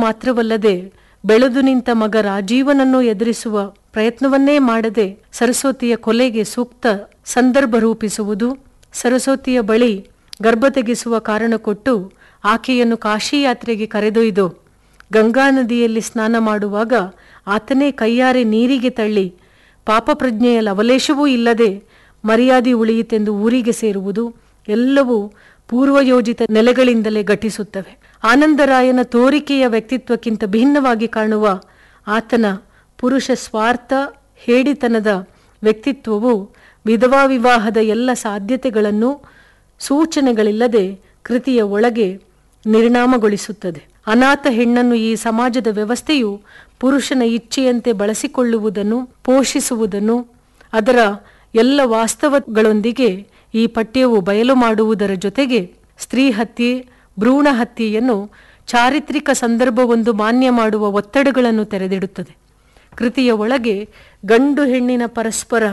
ಮಾತ್ರವಲ್ಲದೆ ಬೆಳೆದು ನಿಂತ ಮಗ ರಾಜೀವನನ್ನು ಎದುರಿಸುವ ಪ್ರಯತ್ನವನ್ನೇ ಮಾಡದೆ ಸರಸ್ವತಿಯ ಕೊಲೆಗೆ ಸೂಕ್ತ ಸಂದರ್ಭ ರೂಪಿಸುವುದು ಸರಸ್ವತಿಯ ಬಳಿ ಗರ್ಭ ತೆಗೆಸುವ ಕಾರಣ ಕೊಟ್ಟು ಆಕೆಯನ್ನು ಕಾಶಿ ಯಾತ್ರೆಗೆ ಕರೆದೊಯ್ದು ಗಂಗಾ ನದಿಯಲ್ಲಿ ಸ್ನಾನ ಮಾಡುವಾಗ ಆತನೇ ಕೈಯಾರೆ ನೀರಿಗೆ ತಳ್ಳಿ ಪಾಪ ಪ್ರಜ್ಞೆಯ ಲವಲೇಶವೂ ಇಲ್ಲದೆ ಮರ್ಯಾದೆ ಉಳಿಯಿತೆಂದು ಊರಿಗೆ ಸೇರುವುದು ಎಲ್ಲವೂ ಪೂರ್ವಯೋಜಿತ ನೆಲೆಗಳಿಂದಲೇ ಘಟಿಸುತ್ತವೆ ಆನಂದರಾಯನ ತೋರಿಕೆಯ ವ್ಯಕ್ತಿತ್ವಕ್ಕಿಂತ ಭಿನ್ನವಾಗಿ ಕಾಣುವ ಆತನ ಪುರುಷ ಸ್ವಾರ್ಥ ಹೇಡಿತನದ ವ್ಯಕ್ತಿತ್ವವು ವಿಧವಾ ವಿವಾಹದ ಎಲ್ಲ ಸಾಧ್ಯತೆಗಳನ್ನು ಸೂಚನೆಗಳಿಲ್ಲದೆ ಕೃತಿಯ ಒಳಗೆ ನಿರ್ನಾಮಗೊಳಿಸುತ್ತದೆ ಅನಾಥ ಹೆಣ್ಣನ್ನು ಈ ಸಮಾಜದ ವ್ಯವಸ್ಥೆಯು ಪುರುಷನ ಇಚ್ಛೆಯಂತೆ ಬಳಸಿಕೊಳ್ಳುವುದನ್ನು ಪೋಷಿಸುವುದನ್ನು ಅದರ ಎಲ್ಲ ವಾಸ್ತವಗಳೊಂದಿಗೆ ಈ ಪಠ್ಯವು ಬಯಲು ಮಾಡುವುದರ ಜೊತೆಗೆ ಸ್ತ್ರೀ ಹತ್ಯೆ ಭ್ರೂಣ ಹತ್ಯೆಯನ್ನು ಚಾರಿತ್ರಿಕ ಸಂದರ್ಭವೊಂದು ಮಾನ್ಯ ಮಾಡುವ ಒತ್ತಡಗಳನ್ನು ತೆರೆದಿಡುತ್ತದೆ ಕೃತಿಯ ಒಳಗೆ ಗಂಡು ಹೆಣ್ಣಿನ ಪರಸ್ಪರ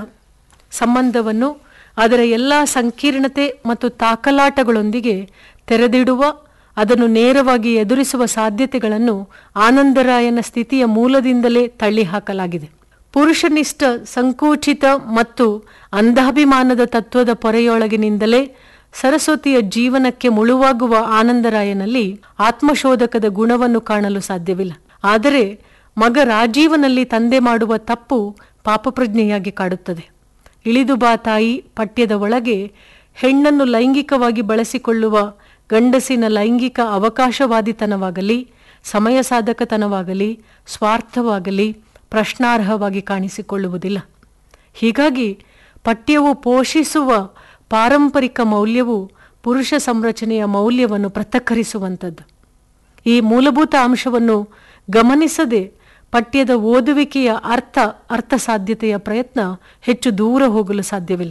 ಸಂಬಂಧವನ್ನು ಅದರ ಎಲ್ಲ ಸಂಕೀರ್ಣತೆ ಮತ್ತು ತಾಕಲಾಟಗಳೊಂದಿಗೆ ತೆರೆದಿಡುವ ಅದನ್ನು ನೇರವಾಗಿ ಎದುರಿಸುವ ಸಾಧ್ಯತೆಗಳನ್ನು ಆನಂದರಾಯನ ಸ್ಥಿತಿಯ ಮೂಲದಿಂದಲೇ ತಳ್ಳಿಹಾಕಲಾಗಿದೆ ಪುರುಷನಿಷ್ಠ ಸಂಕುಚಿತ ಮತ್ತು ಅಂಧಾಭಿಮಾನದ ತತ್ವದ ಪೊರೆಯೊಳಗಿನಿಂದಲೇ ಸರಸ್ವತಿಯ ಜೀವನಕ್ಕೆ ಮುಳುವಾಗುವ ಆನಂದರಾಯನಲ್ಲಿ ಆತ್ಮಶೋಧಕದ ಗುಣವನ್ನು ಕಾಣಲು ಸಾಧ್ಯವಿಲ್ಲ ಆದರೆ ಮಗ ರಾಜೀವನಲ್ಲಿ ತಂದೆ ಮಾಡುವ ತಪ್ಪು ಪಾಪಪ್ರಜ್ಞೆಯಾಗಿ ಕಾಡುತ್ತದೆ ಇಳಿದು ಬಾ ತಾಯಿ ಪಠ್ಯದ ಒಳಗೆ ಹೆಣ್ಣನ್ನು ಲೈಂಗಿಕವಾಗಿ ಬಳಸಿಕೊಳ್ಳುವ ಗಂಡಸಿನ ಲೈಂಗಿಕ ಅವಕಾಶವಾದಿತನವಾಗಲಿ ಸಮಯ ಸಾಧಕತನವಾಗಲಿ ಸ್ವಾರ್ಥವಾಗಲಿ ಪ್ರಶ್ನಾರ್ಹವಾಗಿ ಕಾಣಿಸಿಕೊಳ್ಳುವುದಿಲ್ಲ ಹೀಗಾಗಿ ಪಠ್ಯವು ಪೋಷಿಸುವ ಪಾರಂಪರಿಕ ಮೌಲ್ಯವು ಪುರುಷ ಸಂರಚನೆಯ ಮೌಲ್ಯವನ್ನು ಪೃಥಕ್ಕರಿಸುವಂಥದ್ದು ಈ ಮೂಲಭೂತ ಅಂಶವನ್ನು ಗಮನಿಸದೆ ಪಠ್ಯದ ಓದುವಿಕೆಯ ಅರ್ಥ ಅರ್ಥ ಸಾಧ್ಯತೆಯ ಪ್ರಯತ್ನ ಹೆಚ್ಚು ದೂರ ಹೋಗಲು ಸಾಧ್ಯವಿಲ್ಲ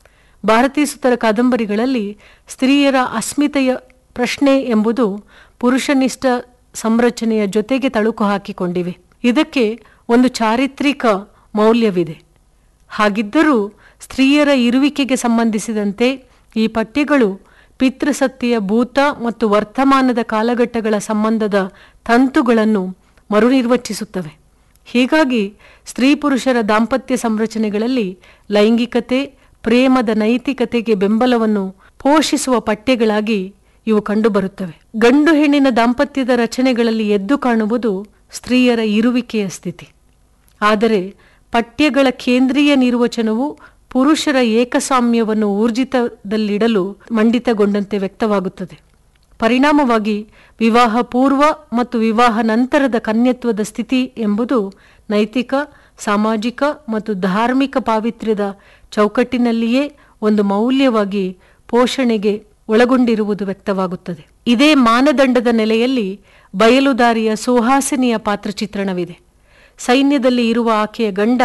ಭಾರತೀಯ ಸುತರ ಕಾದಂಬರಿಗಳಲ್ಲಿ ಸ್ತ್ರೀಯರ ಅಸ್ಮಿತೆಯ ಪ್ರಶ್ನೆ ಎಂಬುದು ಪುರುಷನಿಷ್ಠ ಸಂರಚನೆಯ ಜೊತೆಗೆ ತಳುಕು ಹಾಕಿಕೊಂಡಿವೆ ಇದಕ್ಕೆ ಒಂದು ಚಾರಿತ್ರಿಕ ಮೌಲ್ಯವಿದೆ ಹಾಗಿದ್ದರೂ ಸ್ತ್ರೀಯರ ಇರುವಿಕೆಗೆ ಸಂಬಂಧಿಸಿದಂತೆ ಈ ಪಠ್ಯಗಳು ಪಿತೃಸತ್ತೆಯ ಭೂತ ಮತ್ತು ವರ್ತಮಾನದ ಕಾಲಘಟ್ಟಗಳ ಸಂಬಂಧದ ತಂತುಗಳನ್ನು ಮರುನಿರ್ವಚಿಸುತ್ತವೆ ಹೀಗಾಗಿ ಸ್ತ್ರೀ ಪುರುಷರ ದಾಂಪತ್ಯ ಸಂರಚನೆಗಳಲ್ಲಿ ಲೈಂಗಿಕತೆ ಪ್ರೇಮದ ನೈತಿಕತೆಗೆ ಬೆಂಬಲವನ್ನು ಪೋಷಿಸುವ ಪಠ್ಯಗಳಾಗಿ ಇವು ಕಂಡುಬರುತ್ತವೆ ಗಂಡು ಹೆಣ್ಣಿನ ದಾಂಪತ್ಯದ ರಚನೆಗಳಲ್ಲಿ ಎದ್ದು ಕಾಣುವುದು ಸ್ತ್ರೀಯರ ಇರುವಿಕೆಯ ಸ್ಥಿತಿ ಆದರೆ ಪಠ್ಯಗಳ ಕೇಂದ್ರೀಯ ನಿರ್ವಚನವು ಪುರುಷರ ಏಕಸ್ವಾಮ್ಯವನ್ನು ಊರ್ಜಿತದಲ್ಲಿಡಲು ಮಂಡಿತಗೊಂಡಂತೆ ವ್ಯಕ್ತವಾಗುತ್ತದೆ ಪರಿಣಾಮವಾಗಿ ವಿವಾಹ ಪೂರ್ವ ಮತ್ತು ವಿವಾಹ ನಂತರದ ಕನ್ಯತ್ವದ ಸ್ಥಿತಿ ಎಂಬುದು ನೈತಿಕ ಸಾಮಾಜಿಕ ಮತ್ತು ಧಾರ್ಮಿಕ ಪಾವಿತ್ರ್ಯದ ಚೌಕಟ್ಟಿನಲ್ಲಿಯೇ ಒಂದು ಮೌಲ್ಯವಾಗಿ ಪೋಷಣೆಗೆ ಒಳಗೊಂಡಿರುವುದು ವ್ಯಕ್ತವಾಗುತ್ತದೆ ಇದೇ ಮಾನದಂಡದ ನೆಲೆಯಲ್ಲಿ ಬಯಲುದಾರಿಯ ಸುಹಾಸಿನಿಯ ಪಾತ್ರಚಿತ್ರಣವಿದೆ ಸೈನ್ಯದಲ್ಲಿ ಇರುವ ಆಕೆಯ ಗಂಡ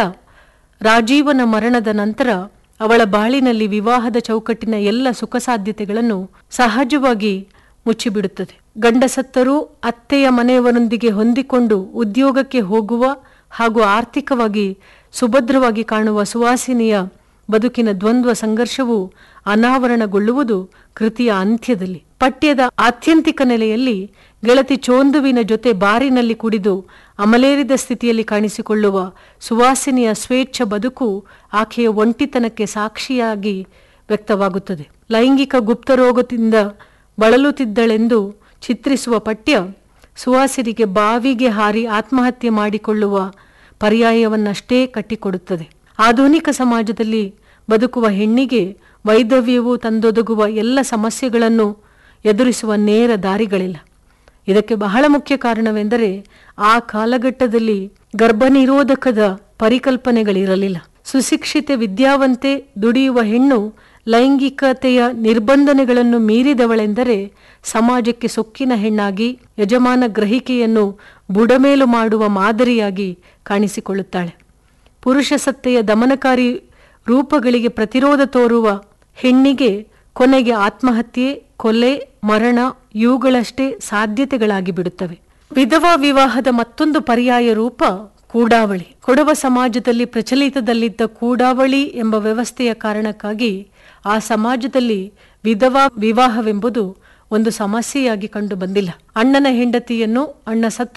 ರಾಜೀವನ ಮರಣದ ನಂತರ ಅವಳ ಬಾಳಿನಲ್ಲಿ ವಿವಾಹದ ಚೌಕಟ್ಟಿನ ಎಲ್ಲ ಸುಖ ಸಾಧ್ಯತೆಗಳನ್ನು ಸಹಜವಾಗಿ ಮುಚ್ಚಿಬಿಡುತ್ತದೆ ಗಂಡ ಸತ್ತರೂ ಅತ್ತೆಯ ಮನೆಯವರೊಂದಿಗೆ ಹೊಂದಿಕೊಂಡು ಉದ್ಯೋಗಕ್ಕೆ ಹೋಗುವ ಹಾಗೂ ಆರ್ಥಿಕವಾಗಿ ಸುಭದ್ರವಾಗಿ ಕಾಣುವ ಸುವಾಸಿನಿಯ ಬದುಕಿನ ದ್ವಂದ್ವ ಸಂಘರ್ಷವು ಅನಾವರಣಗೊಳ್ಳುವುದು ಕೃತಿಯ ಅಂತ್ಯದಲ್ಲಿ ಪಠ್ಯದ ಆತ್ಯಂತಿಕ ನೆಲೆಯಲ್ಲಿ ಗೆಳತಿ ಚೋಂದುವಿನ ಜೊತೆ ಬಾರಿನಲ್ಲಿ ಕುಡಿದು ಅಮಲೇರಿದ ಸ್ಥಿತಿಯಲ್ಲಿ ಕಾಣಿಸಿಕೊಳ್ಳುವ ಸುವಾಸಿನಿಯ ಸ್ವೇಚ್ಛ ಬದುಕು ಆಕೆಯ ಒಂಟಿತನಕ್ಕೆ ಸಾಕ್ಷಿಯಾಗಿ ವ್ಯಕ್ತವಾಗುತ್ತದೆ ಲೈಂಗಿಕ ಗುಪ್ತರೋಗದಿಂದ ಬಳಲುತ್ತಿದ್ದಳೆಂದು ಚಿತ್ರಿಸುವ ಪಠ್ಯ ಸುವಾಸಿನಿಗೆ ಬಾವಿಗೆ ಹಾರಿ ಆತ್ಮಹತ್ಯೆ ಮಾಡಿಕೊಳ್ಳುವ ಪರ್ಯಾಯವನ್ನಷ್ಟೇ ಕಟ್ಟಿಕೊಡುತ್ತದೆ ಆಧುನಿಕ ಸಮಾಜದಲ್ಲಿ ಬದುಕುವ ಹೆಣ್ಣಿಗೆ ವೈದವ್ಯವು ತಂದೊದಗುವ ಎಲ್ಲ ಸಮಸ್ಯೆಗಳನ್ನು ಎದುರಿಸುವ ನೇರ ದಾರಿಗಳಿಲ್ಲ ಇದಕ್ಕೆ ಬಹಳ ಮುಖ್ಯ ಕಾರಣವೆಂದರೆ ಆ ಕಾಲಘಟ್ಟದಲ್ಲಿ ಗರ್ಭನಿರೋಧಕದ ಪರಿಕಲ್ಪನೆಗಳಿರಲಿಲ್ಲ ಸುಶಿಕ್ಷಿತ ವಿದ್ಯಾವಂತೆ ದುಡಿಯುವ ಹೆಣ್ಣು ಲೈಂಗಿಕತೆಯ ನಿರ್ಬಂಧನೆಗಳನ್ನು ಮೀರಿದವಳೆಂದರೆ ಸಮಾಜಕ್ಕೆ ಸೊಕ್ಕಿನ ಹೆಣ್ಣಾಗಿ ಯಜಮಾನ ಗ್ರಹಿಕೆಯನ್ನು ಬುಡಮೇಲು ಮಾಡುವ ಮಾದರಿಯಾಗಿ ಕಾಣಿಸಿಕೊಳ್ಳುತ್ತಾಳೆ ಪುರುಷ ಸತ್ತೆಯ ದಮನಕಾರಿ ರೂಪಗಳಿಗೆ ಪ್ರತಿರೋಧ ತೋರುವ ಹೆಣ್ಣಿಗೆ ಕೊನೆಗೆ ಆತ್ಮಹತ್ಯೆ ಕೊಲೆ ಮರಣ ಇವುಗಳಷ್ಟೇ ಸಾಧ್ಯತೆಗಳಾಗಿ ಬಿಡುತ್ತವೆ ವಿಧವಾ ವಿವಾಹದ ಮತ್ತೊಂದು ಪರ್ಯಾಯ ರೂಪ ಕೂಡಾವಳಿ ಕೊಡವ ಸಮಾಜದಲ್ಲಿ ಪ್ರಚಲಿತದಲ್ಲಿದ್ದ ಕೂಡಾವಳಿ ಎಂಬ ವ್ಯವಸ್ಥೆಯ ಕಾರಣಕ್ಕಾಗಿ ಆ ಸಮಾಜದಲ್ಲಿ ವಿಧವಾ ವಿವಾಹವೆಂಬುದು ಒಂದು ಸಮಸ್ಯೆಯಾಗಿ ಕಂಡು ಬಂದಿಲ್ಲ ಅಣ್ಣನ ಹೆಂಡತಿಯನ್ನು ಅಣ್ಣ ಸತ್ತ